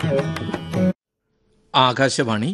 ആകാശവാണി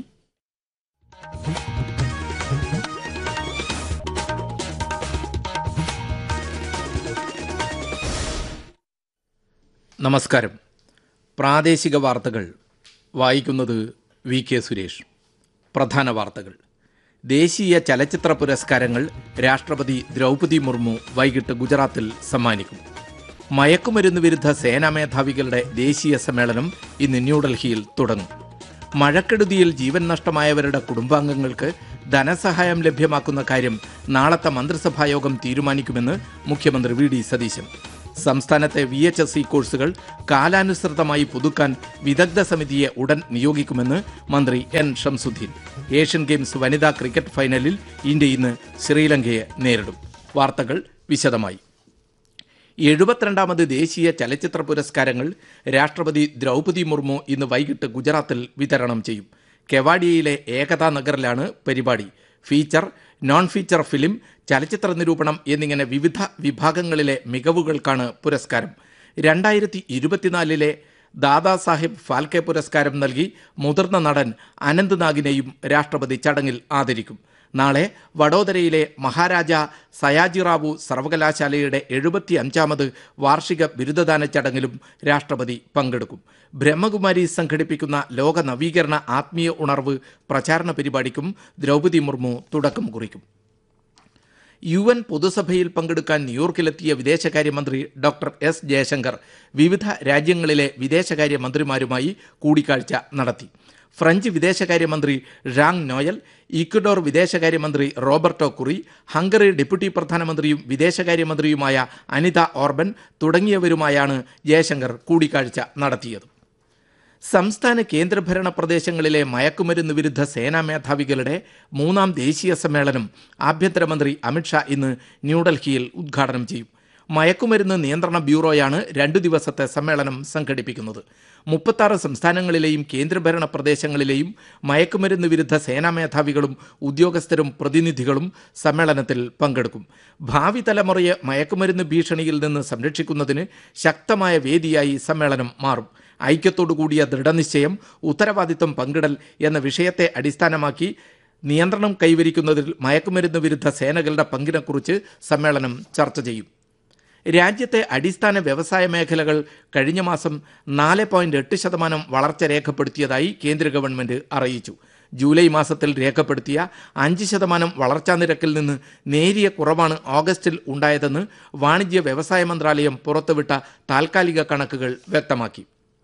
നമസ്കാരം പ്രാദേശിക വാർത്തകൾ വായിക്കുന്നത് വി കെ സുരേഷ് പ്രധാന വാർത്തകൾ ദേശീയ ചലച്ചിത്ര പുരസ്കാരങ്ങൾ രാഷ്ട്രപതി ദ്രൗപദി മുർമു വൈകിട്ട് ഗുജറാത്തിൽ സമ്മാനിക്കും മയക്കുമരുന്ന് വിരുദ്ധ സേനാ മേധാവികളുടെ ദേശീയ സമ്മേളനം ഇന്ന് ന്യൂഡൽഹിയിൽ തുടങ്ങും മഴക്കെടുതിയിൽ ജീവൻ നഷ്ടമായവരുടെ കുടുംബാംഗങ്ങൾക്ക് ധനസഹായം ലഭ്യമാക്കുന്ന കാര്യം നാളത്തെ മന്ത്രിസഭായോഗം തീരുമാനിക്കുമെന്ന് മുഖ്യമന്ത്രി വി ഡി സതീശൻ സംസ്ഥാനത്തെ വി എച്ച് എസ് സി കോഴ്സുകൾ കാലാനുസൃതമായി പുതുക്കാൻ വിദഗ്ധ സമിതിയെ ഉടൻ നിയോഗിക്കുമെന്ന് മന്ത്രി എൻ ഷംസുദ്ദീൻ ഏഷ്യൻ ഗെയിംസ് വനിതാ ക്രിക്കറ്റ് ഫൈനലിൽ ഇന്ത്യ ഇന്ന് ശ്രീലങ്കയെ നേരിടും വാർത്തകൾ വിശദമായി എഴുപത്തിരണ്ടാമത് ദേശീയ ചലച്ചിത്ര പുരസ്കാരങ്ങൾ രാഷ്ട്രപതി ദ്രൗപദി മുർമു ഇന്ന് വൈകിട്ട് ഗുജറാത്തിൽ വിതരണം ചെയ്യും കെവാഡിയയിലെ ഏകതാ നഗറിലാണ് പരിപാടി ഫീച്ചർ നോൺ ഫീച്ചർ ഫിലിം ചലച്ചിത്ര നിരൂപണം എന്നിങ്ങനെ വിവിധ വിഭാഗങ്ങളിലെ മികവുകൾക്കാണ് പുരസ്കാരം രണ്ടായിരത്തി ഇരുപത്തിനാലിലെ ദാദാ സാഹിബ് ഫാൽക്കെ പുരസ്കാരം നൽകി മുതിർന്ന നടൻ അനന്ത് നാഗിനെയും രാഷ്ട്രപതി ചടങ്ങിൽ ആദരിക്കും നാളെ വഡോദരയിലെ മഹാരാജ സയാജിറാവു സർവകലാശാലയുടെ എഴുപത്തി അഞ്ചാമത് വാർഷിക ബിരുദദാന ചടങ്ങിലും രാഷ്ട്രപതി പങ്കെടുക്കും ബ്രഹ്മകുമാരി സംഘടിപ്പിക്കുന്ന ലോക നവീകരണ ആത്മീയ ഉണർവ് പ്രചാരണ പരിപാടിക്കും ദ്രൗപദി മുർമു തുടക്കം കുറിക്കും യു എൻ പൊതുസഭയിൽ പങ്കെടുക്കാൻ ന്യൂയോർക്കിലെത്തിയ വിദേശകാര്യമന്ത്രി ഡോക്ടർ എസ് ജയശങ്കർ വിവിധ രാജ്യങ്ങളിലെ വിദേശകാര്യ മന്ത്രിമാരുമായി കൂടിക്കാഴ്ച നടത്തി ഫ്രഞ്ച് വിദേശകാര്യമന്ത്രി ഴാങ് നോയൽ ഇക്വഡോർ വിദേശകാര്യമന്ത്രി റോബർട്ടോ കുറി ഹംഗറി ഡെപ്യൂട്ടി പ്രധാനമന്ത്രിയും വിദേശകാര്യമന്ത്രിയുമായ അനിത ഓർബൻ തുടങ്ങിയവരുമായാണ് ജയശങ്കർ കൂടിക്കാഴ്ച നടത്തിയത് സംസ്ഥാന കേന്ദ്രഭരണ പ്രദേശങ്ങളിലെ മയക്കുമരുന്ന് വിരുദ്ധ സേനാ മേധാവികളുടെ മൂന്നാം ദേശീയ സമ്മേളനം ആഭ്യന്തരമന്ത്രി അമിത്ഷാ ഇന്ന് ന്യൂഡൽഹിയിൽ ഉദ്ഘാടനം ചെയ്യും മയക്കുമരുന്ന് നിയന്ത്രണ ബ്യൂറോയാണ് രണ്ടു ദിവസത്തെ സമ്മേളനം സംഘടിപ്പിക്കുന്നത് മുപ്പത്താറ് സംസ്ഥാനങ്ങളിലെയും കേന്ദ്രഭരണ പ്രദേശങ്ങളിലെയും മയക്കുമരുന്ന് വിരുദ്ധ സേനാ മേധാവികളും ഉദ്യോഗസ്ഥരും പ്രതിനിധികളും സമ്മേളനത്തിൽ പങ്കെടുക്കും ഭാവി തലമുറയെ മയക്കുമരുന്ന് ഭീഷണിയിൽ നിന്ന് സംരക്ഷിക്കുന്നതിന് ശക്തമായ വേദിയായി സമ്മേളനം മാറും ഐക്യത്തോടുകൂടിയ ദൃഢനിശ്ചയം ഉത്തരവാദിത്വം പങ്കിടൽ എന്ന വിഷയത്തെ അടിസ്ഥാനമാക്കി നിയന്ത്രണം കൈവരിക്കുന്നതിൽ മയക്കുമരുന്ന് വിരുദ്ധ സേനകളുടെ പങ്കിനെക്കുറിച്ച് സമ്മേളനം ചർച്ച ചെയ്യും രാജ്യത്തെ അടിസ്ഥാന വ്യവസായ മേഖലകൾ കഴിഞ്ഞ മാസം നാല് പോയിന്റ് എട്ട് ശതമാനം വളർച്ച രേഖപ്പെടുത്തിയതായി കേന്ദ്ര ഗവൺമെന്റ് അറിയിച്ചു ജൂലൈ മാസത്തിൽ രേഖപ്പെടുത്തിയ അഞ്ച് ശതമാനം വളർച്ചാ നിരക്കിൽ നിന്ന് നേരിയ കുറവാണ് ഓഗസ്റ്റിൽ ഉണ്ടായതെന്ന് വാണിജ്യ വ്യവസായ മന്ത്രാലയം പുറത്തുവിട്ട താൽക്കാലിക കണക്കുകൾ വ്യക്തമാക്കി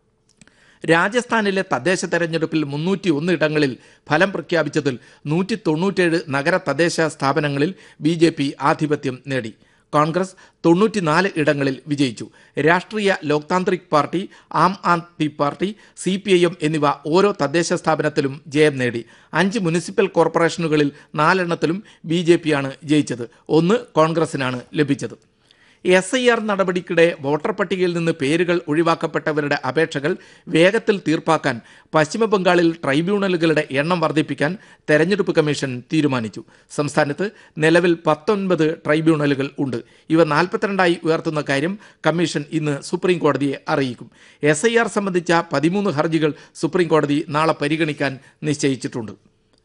രാജസ്ഥാനിലെ തദ്ദേശ തെരഞ്ഞെടുപ്പിൽ മുന്നൂറ്റി ഒന്ന് ഇടങ്ങളിൽ ഫലം പ്രഖ്യാപിച്ചതിൽ നൂറ്റി തൊണ്ണൂറ്റേഴ് നഗര തദ്ദേശ സ്ഥാപനങ്ങളിൽ ബി ജെ പി ആധിപത്യം നേടി കോൺഗ്രസ് തൊണ്ണൂറ്റിനാല് ഇടങ്ങളിൽ വിജയിച്ചു Rashtriya Loktantrik Party Aam Aadmi Party C P I M എന്നിവ ഓരോ തദ്ദേശ സ്ഥാപനത്തിലും ജയം നേടി അഞ്ച് മുനിസിപ്പൽ കോർപ്പറേഷനുകളിൽ നാലെണ്ണത്തിലും ബി ജെ പിയാണ് ജയിച്ചത് ഒന്ന് കോൺഗ്രസിനാണ് ലഭിച്ചത് എസ് ഐ ആർ നടപടിക്കിടെ വോട്ടർ പട്ടികയിൽ നിന്ന് പേരുകൾ ഒഴിവാക്കപ്പെട്ടവരുടെ അപേക്ഷകൾ വേഗത്തിൽ തീർപ്പാക്കാൻ പശ്ചിമബംഗാളിൽ ട്രൈബ്യൂണലുകളുടെ എണ്ണം വർദ്ധിപ്പിക്കാൻ തെരഞ്ഞെടുപ്പ് കമ്മീഷൻ തീരുമാനിച്ചു സംസ്ഥാനത്ത് നിലവിൽ പത്തൊൻപത് ട്രൈബ്യൂണലുകൾ ഉണ്ട് ഇവ നാൽപ്പത്തിരണ്ടായി ഉയർത്തുന്ന കാര്യം കമ്മീഷൻ ഇന്ന് സുപ്രീം കോടതിയെ അറിയിക്കും എസ് ഐ ആർ സംബന്ധിച്ച പതിമൂന്ന് ഹർജികൾ സുപ്രീം കോടതി നാളെ പരിഗണിക്കാൻ നിശ്ചയിച്ചിട്ടുണ്ട്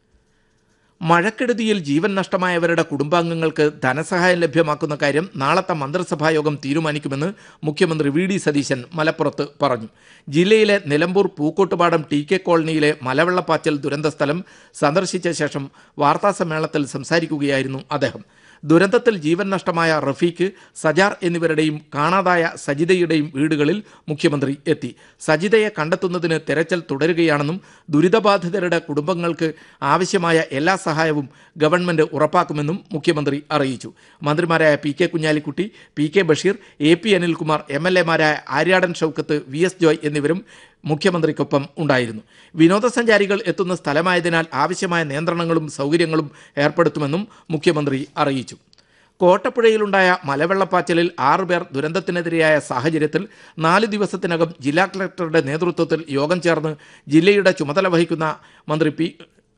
മഴക്കെടുതിയിൽ ജീവൻ നഷ്ടമായവരുടെ കുടുംബാംഗങ്ങൾക്ക് ധനസഹായം ലഭ്യമാക്കുന്ന കാര്യം നാളത്തെ മന്ത്രിസഭായോഗം തീരുമാനിക്കുമെന്ന് മുഖ്യമന്ത്രി വി ഡി സതീശൻ മലപ്പുറത്ത് പറഞ്ഞു ജില്ലയിലെ നിലമ്പൂർ പൂക്കോട്ടുപാടം ടി കെ കോളനിയിലെ മലവെള്ളപ്പാച്ചൽ ദുരന്ത സ്ഥലം സന്ദർശിച്ച ശേഷം വാർത്താസമ്മേളനത്തിൽ സംസാരിക്കുകയായിരുന്നു അദ്ദേഹം ദുരന്തത്തിൽ ജീവൻ നഷ്ടമായ റഫീഖ് സജാർ എന്നിവരുടെയും കാണാതായ സജിതയുടെയും വീടുകളിൽ മുഖ്യമന്ത്രി എത്തി സജിതയെ കണ്ടെത്തുന്നതിന് തെരച്ചിൽ തുടരുകയാണെന്നും ദുരിതബാധിതരുടെ കുടുംബങ്ങൾക്ക് ആവശ്യമായ എല്ലാ സഹായവും ഗവൺമെന്റ് ഉറപ്പാക്കുമെന്നും മുഖ്യമന്ത്രി അറിയിച്ചു മന്ത്രിമാരായ P K Kunhalikutty P K Basheer A P Anilkumar M L എമാരായ ആര്യാടൻ ഷൗക്കത്ത് വി എസ് ജോയ് എന്നിവരും മുഖ്യമന്ത്രിക്കൊപ്പം ഉണ്ടായിരുന്നു വിനോദസഞ്ചാരികൾ എത്തുന്ന സ്ഥലമായതിനാൽ ആവശ്യമായ നിയന്ത്രണങ്ങളും സൗകര്യങ്ങളും ഏർപ്പെടുത്തുമെന്നും മുഖ്യമന്ത്രി അറിയിച്ചു കോട്ടപ്പുഴയിലുണ്ടായ മലവെള്ളപ്പാച്ചലിൽ ആറുപേർ ദുരന്തത്തിനെതിരെയായ സാഹചര്യത്തിൽ നാല് ദിവസത്തിനകം ജില്ലാ കളക്ടറുടെ നേതൃത്വത്തിൽ യോഗം ചേർന്ന് ജില്ലയുടെ ചുമതല വഹിക്കുന്ന മന്ത്രി പി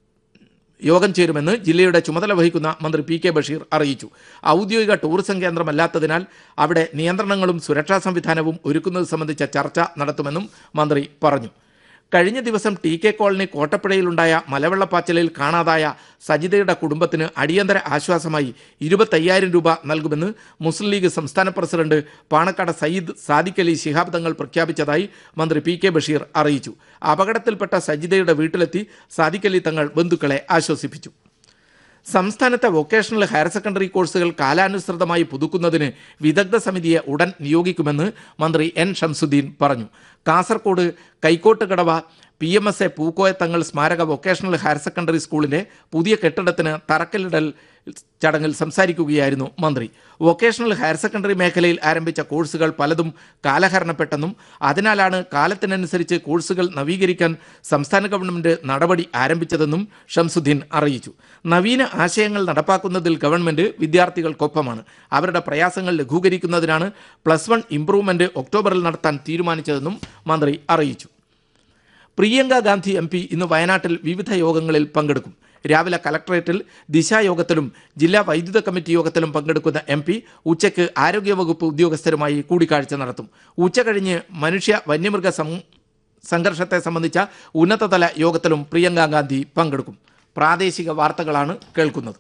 യോഗം ചേരുമെന്ന് ജില്ലയുടെ ചുമതല വഹിക്കുന്ന മന്ത്രി പി കെ ബഷീർ അറിയിച്ചു ഔദ്യോഗിക ടൂറിസം കേന്ദ്രമല്ലാത്തതിനാൽ അവിടെ നിയന്ത്രണങ്ങളും സുരക്ഷാ സംവിധാനവും ഒരുക്കുന്നത് സംബന്ധിച്ച ചർച്ച നടത്തുമെന്നും മന്ത്രി പറഞ്ഞു കഴിഞ്ഞ ദിവസം ടി കെ കോളനി കോട്ടപ്പുഴയിലുണ്ടായ മലവെള്ളപ്പാച്ചിലിൽ കാണാതായ സജിതയുടെ കുടുംബത്തിന് അടിയന്തര ആശ്വാസമായി ഇരുപത്തയ്യായിരം രൂപ നൽകുമെന്ന് മുസ്ലിം ലീഗ് സംസ്ഥാന പ്രസിഡന്റ് പാണക്കാട് സയ്യിദ് സാദിഖ് അലി ശിഹാബ് തങ്ങൾ പ്രഖ്യാപിച്ചതായി മന്ത്രി പി കെ ബഷീർ അറിയിച്ചു അപകടത്തിൽപ്പെട്ട സജിതയുടെ വീട്ടിലെത്തി സാദിഖ് അലി തങ്ങൾ ബന്ധുക്കളെ ആശ്വസിപ്പിച്ചു സംസ്ഥാനത്തെ വൊക്കേഷണൽ ഹയർ സെക്കൻഡറി കോഴ്സുകൾ കാലാനുസൃതമായി പുതുക്കുന്നതിന് വിദഗ്ധ സമിതിയെ ഉടൻ നിയോഗിക്കുമെന്ന് മന്ത്രി എൻ ഷംസുദ്ദീൻ പറഞ്ഞു Kasaragod Kaikottukadavu P M S A Pookoyathangal സ്മാരക വൊക്കേഷണൽ ഹയർ സെക്കൻഡറി സ്കൂളിന്റെ പുതിയ കെട്ടിടത്തിന് തറക്കല്ലിടൽ ചടങ്ങിൽ സംസാരിക്കുകയായിരുന്നു മന്ത്രി വൊക്കേഷണൽ ഹയർ സെക്കൻഡറി മേഖലയിൽ ആരംഭിച്ച കോഴ്സുകൾ പലതും കാലഹരണപ്പെട്ടെന്നും അതിനാലാണ് കാലത്തിനനുസരിച്ച് കോഴ്സുകൾ നവീകരിക്കാൻ സംസ്ഥാന ഗവൺമെന്റ് നടപടി ആരംഭിച്ചതെന്നും ഷംസുദ്ദീൻ അറിയിച്ചു നവീന ആശയങ്ങൾ നടപ്പാക്കുന്നതിൽ ഗവൺമെന്റ് വിദ്യാർത്ഥികൾക്കൊപ്പമാണ് അവരുടെ പ്രയാസങ്ങൾ ലഘൂകരിക്കുന്നതിനാണ് പ്ലസ് വൺ ഇംപ്രൂവ്മെന്റ് ഒക്ടോബറിൽ നടത്താൻ തീരുമാനിച്ചതെന്നും മന്ത്രി അറിയിച്ചു പ്രിയങ്ക ഗാന്ധി എം പി ഇന്ന് വയനാട്ടിൽ വിവിധ യോഗങ്ങളിൽ പങ്കെടുക്കും രാവിലെ കലക്ടറേറ്റിൽ ദിശായോഗത്തിലും ജില്ലാ വൈദ്യുത കമ്മിറ്റി യോഗത്തിലും പങ്കെടുക്കുന്ന എം പി ഉച്ചയ്ക്ക് ആരോഗ്യവകുപ്പ് ഉദ്യോഗസ്ഥരുമായി കൂടിക്കാഴ്ച നടത്തും ഉച്ചകഴിഞ്ഞ് മനുഷ്യ വന്യമൃഗ സം സംഘർഷത്തെ സംബന്ധിച്ച ഉന്നതതല യോഗത്തിലും പ്രിയങ്ക ഗാന്ധി പങ്കെടുക്കും പ്രാദേശിക വാർത്തകളാണ് കേൾക്കുന്നത്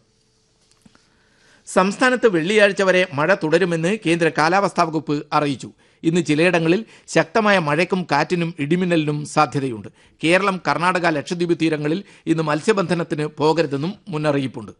സംസ്ഥാനത്ത് വെള്ളിയാഴ്ച വരെ മഴ തുടരുമെന്ന് കേന്ദ്ര കാലാവസ്ഥാ വകുപ്പ് അറിയിച്ചു ഇന്ന് ചിലയിടങ്ങളിൽ ശക്തമായ മഴയ്ക്കും കാറ്റിനും ഇടിമിന്നലിനും സാധ്യതയുണ്ട് കേരളം കർണാടക ലക്ഷദ്വീപ് തീരങ്ങളിൽ ഇന്ന് മത്സ്യബന്ധനത്തിന് പോകരുതെന്നും മുന്നറിയിപ്പുണ്ട്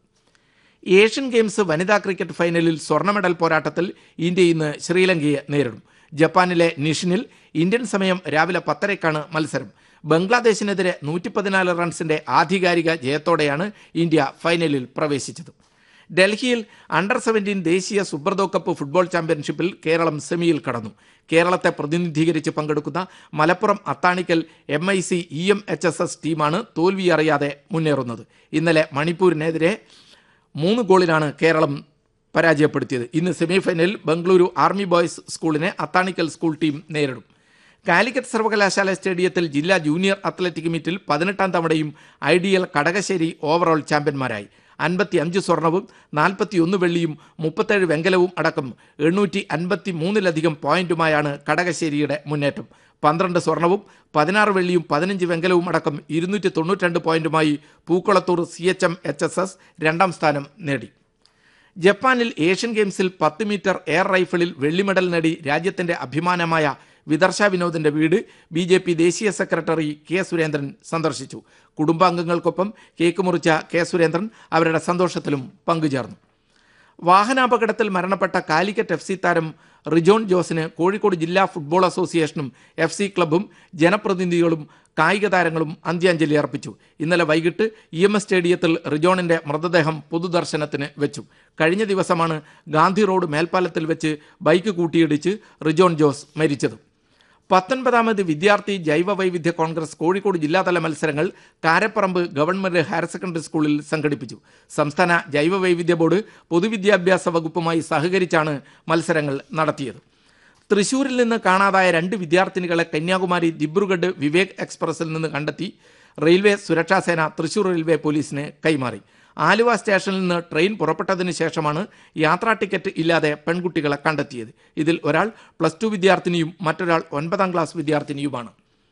ഏഷ്യൻ ഗെയിംസ് വനിതാ ക്രിക്കറ്റ് ഫൈനലിൽ സ്വർണ്ണ മെഡൽ പോരാട്ടത്തിൽ ഇന്ത്യ ഇന്ന് ശ്രീലങ്കയെ നേരിടും ജപ്പാനിലെ നിഷിനിൽ ഇന്ത്യൻ സമയം രാവിലെ പത്തരയ്ക്കാണ് മത്സരം ബംഗ്ലാദേശിനെതിരെ നൂറ്റി പതിനാല് റൺസിന്റെ ആധികാരിക ജയത്തോടെയാണ് ഇന്ത്യ ഫൈനലിൽ പ്രവേശിച്ചത് ഡൽഹിയിൽ അണ്ടർ സെവൻറ്റീൻ ദേശീയ സുബ്രതോ കപ്പ് ഫുട്ബോൾ ചാമ്പ്യൻഷിപ്പിൽ കേരളം സെമിയിൽ കടന്നു കേരളത്തെ പ്രതിനിധീകരിച്ച് പങ്കെടുക്കുന്ന Malappuram Athanikkal M I C E M H S S ടീമാണ് തോൽവി അറിയാതെ മുന്നേറുന്നത് ഇന്നലെ മണിപ്പൂരിനെതിരെ മൂന്ന് ഗോളിനാണ് കേരളം പരാജയപ്പെടുത്തിയത് ഇന്ന് സെമിഫൈനലിൽ ബംഗളൂരു ആർമി ബോയ്സ് സ്കൂളിനെ അത്താണിക്കൽ സ്കൂൾ ടീം നേരിടും കാലിക്കറ്റ് സർവകലാശാല സ്റ്റേഡിയത്തിൽ ജില്ലാ ജൂനിയർ അത്ലറ്റിക് മീറ്റിൽ പതിനെട്ടാം തവണയും ഐഡിയൽ കടകശ്ശേരി ഓവറോൾ ചാമ്പ്യന്മാരായി അൻപത്തി അഞ്ച് സ്വർണവും നാൽപ്പത്തി ഒന്ന് വെള്ളിയും മുപ്പത്തേഴ് വെങ്കലവും അടക്കം എണ്ണൂറ്റി അൻപത്തി മൂന്നിലധികം പോയിന്റുമായാണ് കടകശ്ശേരിയുടെ മുന്നേറ്റം പന്ത്രണ്ട് സ്വർണവും പതിനാറ് വെള്ളിയും പതിനഞ്ച് വെങ്കലവും അടക്കം ഇരുന്നൂറ്റി തൊണ്ണൂറ്റിരണ്ട് പോയിന്റുമായി Pookkulathur C H M H S S രണ്ടാം സ്ഥാനം നേടി ജപ്പാനിൽ ഏഷ്യൻ ഗെയിംസിൽ പത്ത് മീറ്റർ എയർ റൈഫിളിൽ വെള്ളി മെഡൽ നേടി രാജ്യത്തിന്റെ അഭിമാനമായ വിദർശ വിനോദിന്റെ വീട് ബി ജെ പി ദേശീയ സെക്രട്ടറി കെ സുരേന്ദ്രൻ സന്ദർശിച്ചു കുടുംബാംഗങ്ങൾക്കൊപ്പം കേക്ക് മുറിച്ച കെ സുരേന്ദ്രൻ അവരുടെ സന്തോഷത്തിലും പങ്കുചേർന്നു വാഹനാപകടത്തിൽ മരണപ്പെട്ട കാലിക്കറ്റ് എഫ് സി താരം റിജോൺ ജോസിന് കോഴിക്കോട് ജില്ലാ ഫുട്ബോൾ അസോസിയേഷനും എഫ് സി ക്ലബും ജനപ്രതിനിധികളും കായിക താരങ്ങളും അന്ത്യാഞ്ജലി അർപ്പിച്ചു ഇന്നലെ വൈകിട്ട് ഇ എം എസ് സ്റ്റേഡിയത്തിൽ റിജോണിന്റെ മൃതദേഹം പൊതുദർശനത്തിന് വെച്ചു കഴിഞ്ഞ ദിവസമാണ് ഗാന്ധി റോഡ് മേൽപ്പാലത്തിൽ വെച്ച് ബൈക്ക് കൂട്ടിയിടിച്ച് റിജോൺ ജോസ് മരിച്ചത് പത്തൊൻപതാമത് വിദ്യാർത്ഥി ജൈവ വൈവിധ്യ കോൺഗ്രസ് കോഴിക്കോട് ജില്ലാതല മത്സരങ്ങൾ കാരപ്പറമ്പ് ഗവൺമെന്റ് ഹയർ സെക്കൻഡറി സ്കൂളിൽ സംഘടിപ്പിച്ചു സംസ്ഥാന ജൈവ വൈവിധ്യ ബോർഡ് പൊതുവിദ്യാഭ്യാസ വകുപ്പുമായി സഹകരിച്ചാണ് മത്സരങ്ങൾ നടത്തിയത് തൃശൂരിൽ നിന്ന് കാണാതായ രണ്ട് വിദ്യാർത്ഥിനികളെ കന്യാകുമാരി ദിബ്രുഗഡ് വിവേക് എക്സ്പ്രസിൽ നിന്ന് കണ്ടെത്തി റെയിൽവേ സുരക്ഷാസേന തൃശൂർ റെയിൽവേ പോലീസിന് കൈമാറി ആലുവ സ്റ്റേഷനിൽ നിന്ന് ട്രെയിൻ പുറപ്പെട്ടതിന് ശേഷമാണ് യാത്രാ ടിക്കറ്റ് ഇല്ലാതെ പെൺകുട്ടികളെ കണ്ടെത്തിയത് ഇതിൽ ഒരാൾ പ്ലസ് ടു വിദ്യാർത്ഥിനിയും മറ്റൊരാൾ ഒൻപതാം ക്ലാസ് വിദ്യാർത്ഥിനിയുമാണ്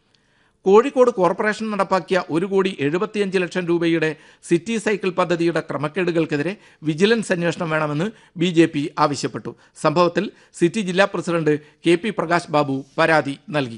കോഴിക്കോട് കോർപ്പറേഷൻ നടപ്പാക്കിയ ഒരു കോടി എഴുപത്തിയഞ്ച് ലക്ഷം രൂപയുടെ സിറ്റി സൈക്കിൾ പദ്ധതിയുടെ ക്രമക്കേടുകൾക്കെതിരെ വിജിലൻസ് അന്വേഷണം വേണമെന്ന് ബി ജെ പി ആവശ്യപ്പെട്ടു സംഭവത്തിൽ സിറ്റി ജില്ലാ president K P Prakash Babu പരാതി നൽകി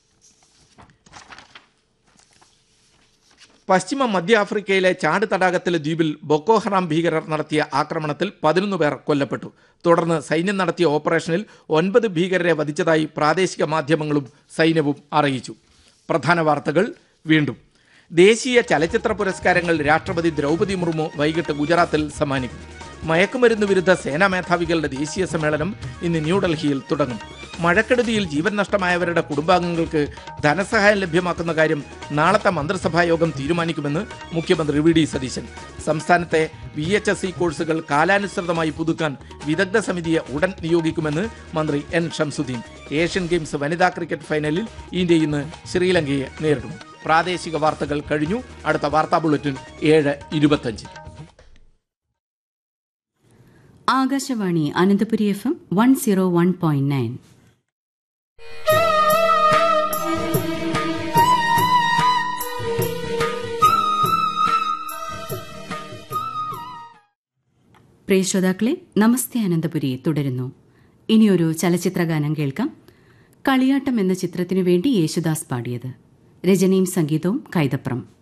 പശ്ചിമ മധ്യ ആഫ്രിക്കയിലെ ചാട് തടാകത്തിലെ ദ്വീപിൽ ബൊക്കോ ഹറാം ഭീകരർ നടത്തിയ ആക്രമണത്തിൽ പതിനൊന്ന് പേർ കൊല്ലപ്പെട്ടു തുടർന്ന് സൈന്യം നടത്തിയ ഓപ്പറേഷനിൽ ഒൻപത് ഭീകരരെ വധിച്ചതായി പ്രാദേശിക മാധ്യമങ്ങളും സൈന്യവും അറിയിച്ചു പ്രധാന വാർത്തകൾ വീണ്ടും ദേശീയ ചലച്ചിത്ര പുരസ്കാരങ്ങൾ രാഷ്ട്രപതി ദ്രൗപദി മുർമു വൈകിട്ട് ഗുജറാത്തിൽ സമ്മാനിക്കും മയക്കുമരുന്ന് വിരുദ്ധ സേനാ മേധാവികളുടെ ദേശീയ സമ്മേളനം ഇന്ന് ന്യൂഡൽഹിയിൽ തുടങ്ങും മഴക്കെടുതിയിൽ ജീവൻ നഷ്ടമായവരുടെ കുടുംബാംഗങ്ങൾക്ക് ധനസഹായം ലഭ്യമാക്കുന്ന കാര്യം നാളത്തെ മന്ത്രിസഭാ യോഗം തീരുമാനിക്കുമെന്ന് മുഖ്യമന്ത്രി വി ഡി സതീശൻ സംസ്ഥാനത്തെ വി എച്ച് എസ് സി കോഴ്സുകൾ കാലാനുസൃതമായി പുതുക്കാൻ വിദഗ്ധ സമിതിയെ ഉടൻ നിയോഗിക്കുമെന്ന് മന്ത്രി എൻ ഷംസുദ്ദീൻ ഏഷ്യൻ ഗെയിംസ് വനിതാ ക്രിക്കറ്റ് ഫൈനലിൽ ഇന്ത്യ ഇന്ന് ശ്രീലങ്കയെ നേരിടും പ്രാദേശിക വാർത്തകൾ കഴിഞ്ഞു അടുത്ത വാർത്താ ബുള്ളറ്റിൻ ഏഴ് ഇരുപത്തഞ്ച് Akashvani Ananthapuri F M one zero one point nine പ്രിയ ശ്രോതാക്കളെ നമസ്തേ അനന്തപുരി തുടരുന്നു ഇനിയൊരു ചലച്ചിത്ര ഗാനം കേൾക്കാം കളിയാട്ടം എന്ന ചിത്രത്തിനു വേണ്ടി യേശുദാസ് പാടിയത് രചനയും സംഗീതവും കൈതപ്രം